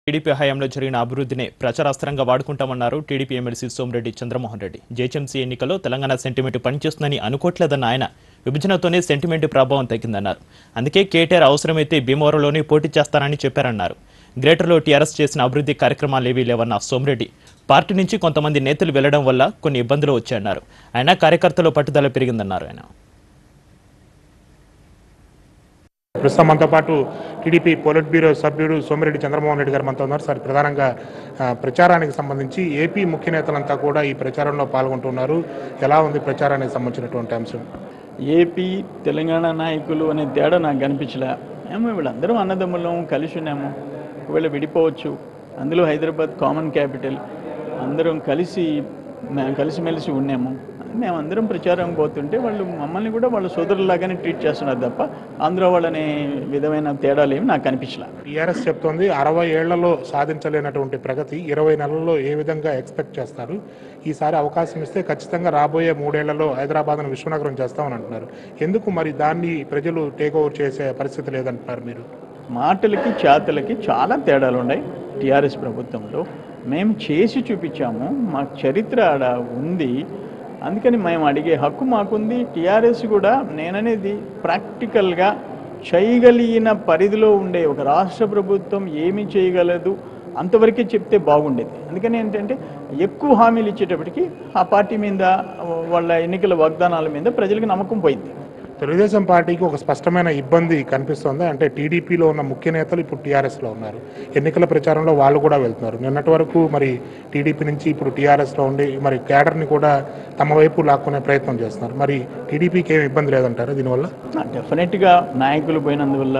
TDP హయాంలో జరిగిన అభివృద్ధిని ప్రచారాస్త్రంగా వాడుకుంటామన్నారు TDP MLC Somireddy Chandramohan Reddy GHMC ఎన్నికల్లో తెలంగాణ సెంటిమెంట్ పనిచేస్తుందని అనుకోవట్లేదన్న ఆయన విభజనతోనే సెంటిమెంట్ ప్రభావం తగ్గిందన్నారు అందుకే కేటీఆర్ అవసరమైతే భీమవరంలోనే పోటీ చేస్తారని చెప్పారన్నారు గ్రేటర్లో టీఆర్ఎస్ చేసిన అభివృద్ధి కార్యక్రమాలేవీ లేవన్న సోమిరెడ్డి పార్టీ నుంచి కొంతమంది నేతలు వెళ్లడం వల్ల కొన్ని ఇబ్బందులు వచ్చాయన్నారు ఆయన కార్యకర్తల పట్టుదల పెరిగిందన్నారు ఆయన ప్రస్తుతం మనతో పాటు టీడీపీ పోలిట్ బ్యూరో సభ్యుడు సోమిరెడ్డి చంద్రమోహన్ రెడ్డి గారు మనతో ఉన్నారు సార్ ప్రధానంగా ఆ, ప్రచారానికి సంబంధించి ఏపీ ముఖ్య నేతలంతా కూడా ఈ ప్రచారంలో పాల్గొంటున్నారు ఎలా ఉంది ప్రచారానికి సంబంధించినటువంటి అంశం ఏపీ తెలంగాణ నాయకులు అనే తేడా నాకు కనిపించలే ఏమో వీళ్ళందరం అన్నదమ్ములం కలిసి ఉన్నాము ఒకవేళ విడిపోవచ్చు అందులో హైదరాబాద్ కామన్ క్యాపిటల్ అందరం కలిసి మేము కలిసిమెలిసి ఉన్నాము మేమందరం ప్రచారం పోతుంటే వాళ్ళు మమ్మల్ని కూడా వాళ్ళ సోదరులాగానే ట్రీట్ చేస్తున్నారు తప్ప ఆంధ్ర వాళ్ళనే విధమైన తేడాలు ఏమి నాకు కనిపించలే టీఆర్ఎస్ చెప్తోంది అరవై ఏళ్లలో సాధించలేనటువంటి ప్రగతి ఇరవై నెలల్లో ఏ విధంగా ఎక్స్పెక్ట్ చేస్తారు ఈసారి అవకాశం ఇస్తే ఖచ్చితంగా రాబోయే మూడేళ్లలో హైదరాబాద్ను విశ్వనగరం చేస్తామని అంటున్నారు ఎందుకు మరి దాన్ని ప్రజలు టేక్ ఓవర్ చేసే పరిస్థితి లేదంటున్నారు మీరు మాటలకి చేతలకి చాలా తేడాలు ఉన్నాయి టీఆర్ఎస్ ప్రభుత్వంలో మేము చేసి చూపించాము మాకు చరిత్ర ఆడ ఉంది అందుకని మేము అడిగే హక్కు మాకుంది టీఆర్ఎస్ కూడా నేననేది ప్రాక్టికల్గా చేయగలిగిన పరిధిలో ఉండే ఒక రాష్ట్ర ప్రభుత్వం ఏమి చేయగలదు అంతవరకే చెప్తే బాగుండేది అందుకని ఏంటంటే ఎక్కువ హామీలు ఇచ్చేటప్పటికి ఆ పార్టీ మీద వాళ్ళ ఎన్నికల వాగ్దానాల మీద ప్రజలకు నమ్మకం పోయింది తెలుగుదేశం పార్టీకి ఒక స్పష్టమైన ఇబ్బంది కనిపిస్తోంది అంటే టీడీపీలో ఉన్న ముఖ్య నేతలు ఇప్పుడు టీఆర్ఎస్లో ఉన్నారు ఎన్నికల ప్రచారంలో వాళ్ళు కూడా వెళ్తున్నారు నిన్నటి వరకు మరి టీడీపీ నుంచి ఇప్పుడు టీఆర్ఎస్లో ఉండి మరి క్యాడర్ని కూడా తమ వైపు లాక్కునే ప్రయత్నం చేస్తున్నారు మరి టీడీపీకి ఏమి ఇబ్బంది లేదంటారు దీనివల్ల డెఫినెట్గా నాయకులు పోయినందువల్ల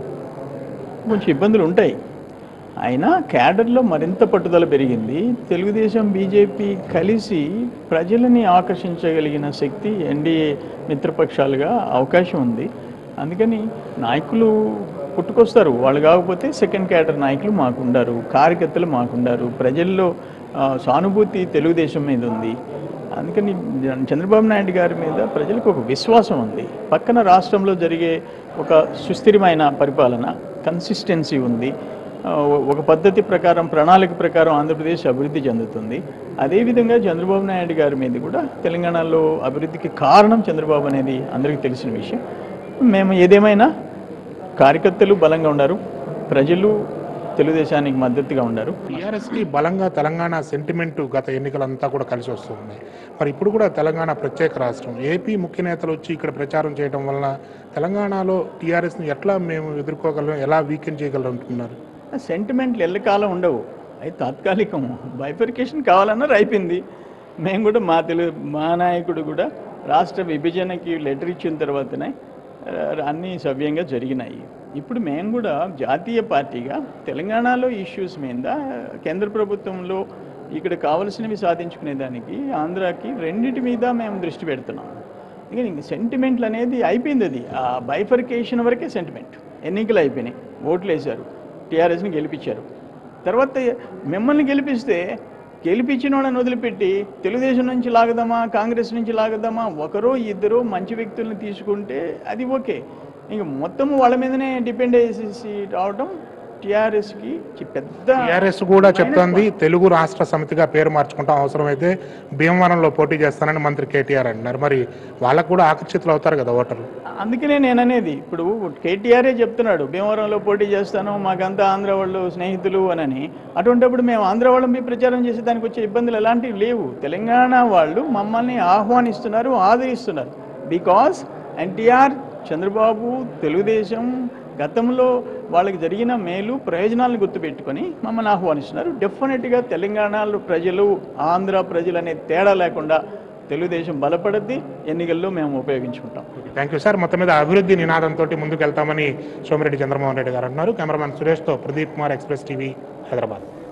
కొంచెం ఇబ్బందులు ఉంటాయి అయినా క్యాడర్లో మరింత పట్టుదల పెరిగింది తెలుగుదేశం బీజేపీ కలిసి ప్రజలని ఆకర్షించగలిగిన శక్తి ఎన్డీఏ మిత్రపక్షాలుగా అవకాశం ఉంది అందుకని నాయకులు పుట్టుకొస్తారు వాళ్ళు కాకపోతే సెకండ్ క్యాడర్ నాయకులు మాకుండారు కార్యకర్తలు మాకుండారు ప్రజల్లో ఆ, సానుభూతి తెలుగుదేశం మీద ఉంది అందుకని చంద్రబాబు నాయుడు గారి మీద ప్రజలకు ఒక విశ్వాసం ఉంది పక్కన రాష్ట్రంలో జరిగే ఒక సుస్థిరమైన పరిపాలన కన్సిస్టెన్సీ ఉంది ఆ, ఒక పద్ధతి ప్రకారం ప్రణాళిక ప్రకారం ఆంధ్రప్రదేశ్ అభివృద్ధి చెందుతుంది అదేవిధంగా చంద్రబాబు నాయుడు గారి మీద కూడా తెలంగాణలో అభివృద్ధికి కారణం చంద్రబాబు అనేది అందరికీ తెలిసిన విషయం మేము ఏదేమైనా కార్యకర్తలు బలంగా ఉన్నారు ప్రజలు తెలుగుదేశానికి మద్దతుగా ఉన్నారు టీఆర్ఎస్కి బలంగా తెలంగాణ సెంటిమెంట్ గత ఎన్నికలంతా కూడా కలిసి వస్తున్నాయి మరి ఇప్పుడు కూడా తెలంగాణ ప్రత్యేక రాష్ట్రం ఏపీ ముఖ్య నేతలు వచ్చి ఇక్కడ ప్రచారం చేయడం వలన తెలంగాణలో టీఆర్ఎస్ని ఎట్లా మేము ఎదుర్కోగలం ఎలా వీకెండ్ చేయగలం అంటున్నారు సెంటిమెంట్లు ఎల్లకాలం ఉండవు అవి తాత్కాలికం బైఫర్కేషన్ కావాలన్నారు అయిపోయింది మేము కూడా మా తెలుగు మా నాయకుడు కూడా రాష్ట్ర విభజనకి లెటర్ ఇచ్చిన తర్వాతనే ఆ, అన్నీ సవ్యంగా జరిగినాయి ఇప్పుడు మేము కూడా జాతీయ పార్టీగా తెలంగాణలో ఇష్యూస్ మీద కేంద్ర ప్రభుత్వంలో ఇక్కడ కావలసినవి సాధించుకునే దానికి ఆంధ్రాకి రెండింటి మీద మేము దృష్టి పెడుతున్నాం ఇక ఇంక సెంటిమెంట్లు అనేది అయిపోయింది అది ఆ బైఫర్కేషన్ వరకే సెంటిమెంట్ ఎన్నికలు అయిపోయినాయి ఓట్లు వేశారు టీఆర్ఎస్ని గెలిపించారు తర్వాత మిమ్మల్ని గెలిపిస్తే గెలిపించిన వాళ్ళని వదిలిపెట్టి తెలుగుదేశం నుంచి లాగదామా కాంగ్రెస్ నుంచి లాగదామా ఒకరో ఇద్దరు మంచి వ్యక్తుల్ని తీసుకుంటే అది ఓకే ఇంక మొత్తం వాళ్ళ మీదనే డిపెండ్ అయ్యేసి రావడం టీఆర్ఎస్కి పెద్ద టీఆర్ఎస్ కూడా చెప్తోంది తెలుగు రాష్ట్ర సమితిగా పేరు మార్చుకుంటాం అవసరమైతే భీమవరంలో పోటీ చేస్తానని మంత్రి కేటీఆర్ అంటున్నారు మరి వాళ్ళకు కూడా ఆకర్షితులు అవుతారు కదా ఓటర్లు అందుకనే నేను అనేది ఇప్పుడు కేటీఆరే చెప్తున్నాడు భీమవరంలో పోటీ చేస్తాను మాకంతా ఆంధ్ర వాళ్ళు స్నేహితులు అనని అటువంటిప్పుడు మేము ఆంధ్ర వాళ్ళం మీ ప్రచారం చేసే దానికి వచ్చే ఇబ్బందులు ఎలాంటివి లేవు తెలంగాణ వాళ్ళు మమ్మల్ని ఆహ్వానిస్తున్నారు ఆదరిస్తున్నారు బికాస్ ఎన్టీఆర్ చంద్రబాబు తెలుగుదేశం గతంలో వాళ్ళకి జరిగిన మేలు ప్రయోజనాలను గుర్తుపెట్టుకొని మమ్మల్ని ఆహ్వానిస్తున్నారు డెఫినెట్గా తెలంగాణలో ప్రజలు ఆంధ్ర ప్రజలు అనే తేడా లేకుండా తెలుగుదేశం బలపడద్ది ఎన్నికల్లో మేము ఉపయోగించుకుంటాం థ్యాంక్ యూ సార్ మొత్తం మీద అభివృద్ధి నినాదంతో ముందుకు వెళ్తామని సోమిరెడ్డి చంద్రమోహన్ రెడ్డి గారు అంటున్నారు కెమెరామెన్ సురేష్తో ప్రదీప్ కుమార్ ఎక్స్ప్రెస్ టీవీ హైదరాబాద్